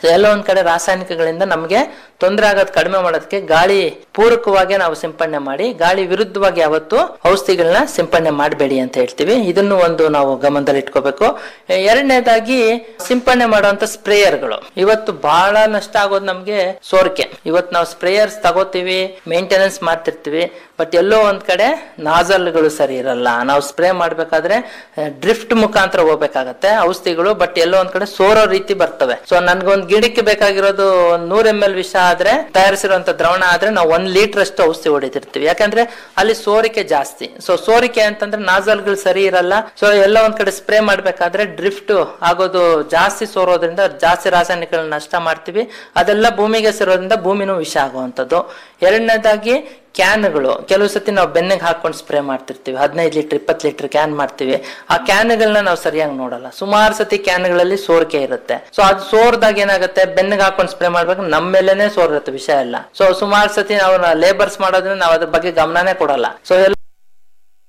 so ಎಲ್ಲ ಒಂದ್ ಕಡೆ ರಾಸಾಯನಿಕಗಳಿಂದ ನಮಗೆ ತೊಂದರೆ ಆಗೋದು ಕಡಿಮೆ ಮಾಡೋದಕ್ಕೆ ಗಾಳಿ ಪೂರಕವಾಗಿ ನಾವು ಸಿಂಪಡಣೆ ಮಾಡಿ ಗಾಳಿ ವಿರುದ್ಧವಾಗಿ ಯಾವತ್ತು ಔಷಧಿಗಳನ್ನ ಸಿಂಪಡಣೆ ಮಾಡಬೇಡಿ ಅಂತ ಹೇಳ್ತೀವಿ ಇದನ್ನು ಒಂದು ನಾವು ಗಮನದಲ್ಲಿ ಇಟ್ಕೋಬೇಕು ಎರಡನೇದಾಗಿ ಸಿಂಪಡಣೆ ಮಾಡುವಂತ ಸ್ಪ್ರೇಯರ್ಗಳು ಇವತ್ತು ಬಹಳ ನಷ್ಟ ಆಗೋದು ನಮ್ಗೆ ಸೋರಿಕೆ ಇವತ್ತು ನಾವು ಸ್ಪ್ರೇಯರ್ಸ್ ತಗೋತೀವಿ ಮೇಂಟೆನೆನ್ಸ್ ಮಾಡ್ತಿರ್ತೀವಿ ಬಟ್ ಎಲ್ಲೋ ಒಂದ್ ಕಡೆ ನಾಜಲ್ಗಳು ಸರಿ ಇರಲ್ಲ ನಾವು ಸ್ಪ್ರೇ ಮಾಡ್ಬೇಕಾದ್ರೆ ಡ್ರಿಫ್ಟ್ ಮುಖಾಂತರ ಹೋಗ್ಬೇಕಾಗತ್ತೆ ಔಷಧಿಗಳು ಬಟ್ ಎಲ್ಲೋ ಒಂದ್ ಕಡೆ ಸೋರೋ ರೀತಿ ಬರ್ತವೆ ಸೊ ನನ್ಗೊಂದ್ ಗಿಡಕ್ಕೆ ಬೇಕಾಗಿರೋದು ಒಂದ್ ನೂರ್ ಎಂ ಎಲ್ ವಿಷ ಆದ್ರೆ ತಯಾರಿಸಿರುವಂತ ದ್ರವಣ ಆದ್ರೆ ನಾವು ಒಂದ್ ಲೀಟರ್ ಅಷ್ಟು ಔಷಧಿ ಹೊಡಿತಿರ್ತೀವಿ ಯಾಕಂದ್ರೆ ಅಲ್ಲಿ ಸೋರಿಕೆ ಜಾಸ್ತಿ ಸೊ ಸೋರಿಕೆ ಅಂತಂದ್ರೆ ನಾಜಲ್ಗಳು ಸರಿ ಇರಲ್ಲ ಸೊ ಎಲ್ಲ ಒಂದ್ ಕಡೆ ಸ್ಪ್ರೇ ಮಾಡ್ಬೇಕಾದ್ರೆ ಡ್ರಿಫ್ಟ್ ಆಗೋದು ಜಾಸ್ತಿ ಸೋರೋದ್ರಿಂದ ಜಾಸ್ತಿ ರಾಸಾಯನಿಕಗಳನ್ನ ನಷ್ಟ ಮಾಡ್ತೀವಿ ಅದೆಲ್ಲ ಭೂಮಿಗೆ ಸೇರೋದ್ರಿಂದ ಭೂಮಿನೂ ವಿಷ ಆಗುವಂಥದ್ದು ಎರಡನೇದಾಗಿ ಕ್ಯಾನ್ಗಳು ಕೆಲವು ಸತಿ ನಾವು ಬೆನ್ನಿಗೆ ಹಾಕೊಂಡು ಸ್ಪ್ರೇ ಮಾಡ್ತಿರ್ತೀವಿ ಹದಿನೈದು ಲೀಟರ್ ಇಪ್ಪತ್ತು ಲೀಟರ್ ಕ್ಯಾನ್ ಮಾಡ್ತೀವಿ ಆ ಕ್ಯಾನ್ಗಳನ್ನ ನಾವು ಸರಿಯಾಗಿ ನೋಡಲ್ಲ ಸುಮಾರು ಸತಿ ಕ್ಯಾನ್ಗಳಲ್ಲಿ ಸೋರಿಕೆ ಇರುತ್ತೆ ಸೊ ಅದು ಸೋರ್ದಾಗ ಏನಾಗುತ್ತೆ ಬೆನ್ನಿಗೆ ಹಾಕೊಂಡು ಸ್ಪ್ರೇ ಮಾಡ್ಬೇಕು ನಮ್ಮ ಮೇಲೆನೆ ಸೋರಿರುತ್ತೆ ವಿಷಯ ಎಲ್ಲ ಸೊ ಸುಮಾರು ಸತಿ ನಾವು ಲೇಬರ್ಸ್ ಮಾಡೋದ್ರಿಂದ ನಾವು ಅದ್ರ ಬಗ್ಗೆ ಗಮನನೇ ಕೊಡಲ್ಲ ಸೊ ಎಲ್ಲ